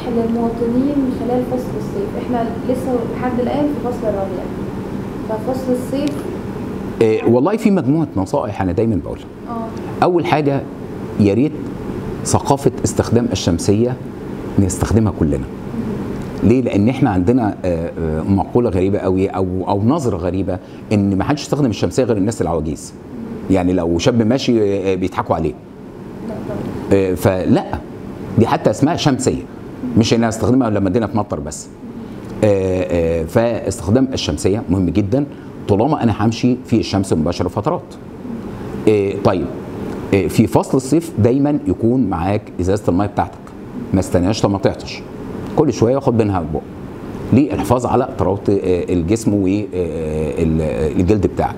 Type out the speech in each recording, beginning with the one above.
للمواطنين خلال فصل الصيف احنا لسه لحد الان في فصل الربيع ففصل الصيف آه، والله في مجموعه نصائح انا دايما بقولها اه اول حاجه يا ريت ثقافه استخدام الشمسيه نستخدمها كلنا ليه لان احنا عندنا آه، آه، مقوله غريبه قوي او او نظره غريبه ان ما حدش يستخدم الشمسيه غير الناس العواجيز يعني لو شاب ماشي آه، بيضحكوا عليه لا طبعا آه، فلا دي حتى اسمها شمسيه مش انها استخدمها لما الدنيا تمطر بس آه، آه، فاستخدام الشمسيه مهم جدا طالما انا همشي في الشمس مباشره فترات آه، طيب آه، في فصل الصيف دايما يكون معاك ازازه الميه بتاعتك ما استناش لما تعطش كل شويه خد منها بق للحفاظ على طراوه آه، الجسم والجلد بتاعك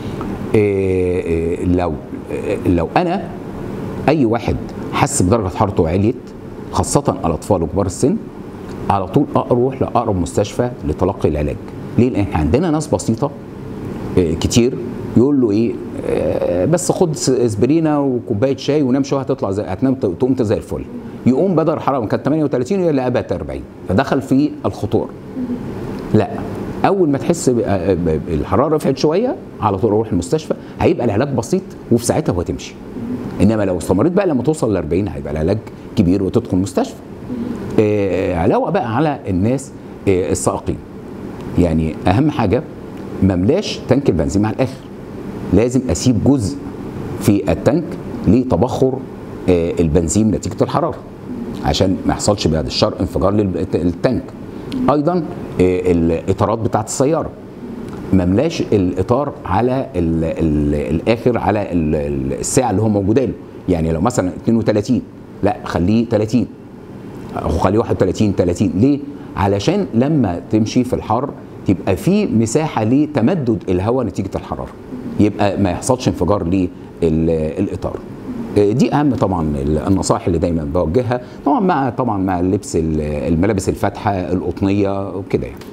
آه، آه، لو آه، لو انا اي واحد حس بدرجه حرارته عليت خاصه الاطفال وكبار السن على طول اروح لاقرب مستشفى لتلقي العلاج ليه لان إحنا عندنا ناس بسيطه آه، كتير يقول له ايه آه، بس خد س- اسبرينا وكوبايه شاي ونام شويه هتطلع زي هتنام ت- تقوم زي الفل يقوم بدل الحراره كانت 38 يلاقيها بقت 40 فدخل في الخطوره لا اول ما تحس ب- ب- الحراره رفعت شويه على طول روح المستشفى هيبقى العلاج بسيط وفي ساعتها هو تمشي انما لو استمريت بقى لما توصل ل 40 هيبقى العلاج كبير وتدخل مستشفى آه علاوه بقى على الناس آه السائقين يعني اهم حاجه ما املاش تانك البنزين مع الاخر لازم اسيب جزء في التانك لتبخر آه البنزين نتيجه الحراره عشان ما يحصلش بعد الشر انفجار للتانك ايضا آه الاطارات بتاعت السياره مملاش الاطار على ال ال الاخر على ال ال الساعه اللي هو موجوده له يعني لو مثلا 32 لا خليه 30 او خليه 31 30 ليه علشان لما تمشي في الحر تبقى في مساحه لتمدد الهواء نتيجه الحراره يبقى ما يحصلش انفجار للاطار دي اهم طبعا النصائح اللي دايما بوجهها طبعا مع طبعا مع اللبس الملابس الفاتحه القطنيه وكده يعني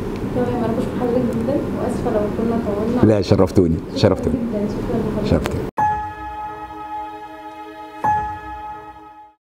تمام انا بشكر حضرتك جدا واسفه لو كنا طولنا لا شرفتوني شرفتوني جدا شكرا لحضرتك شرفتوني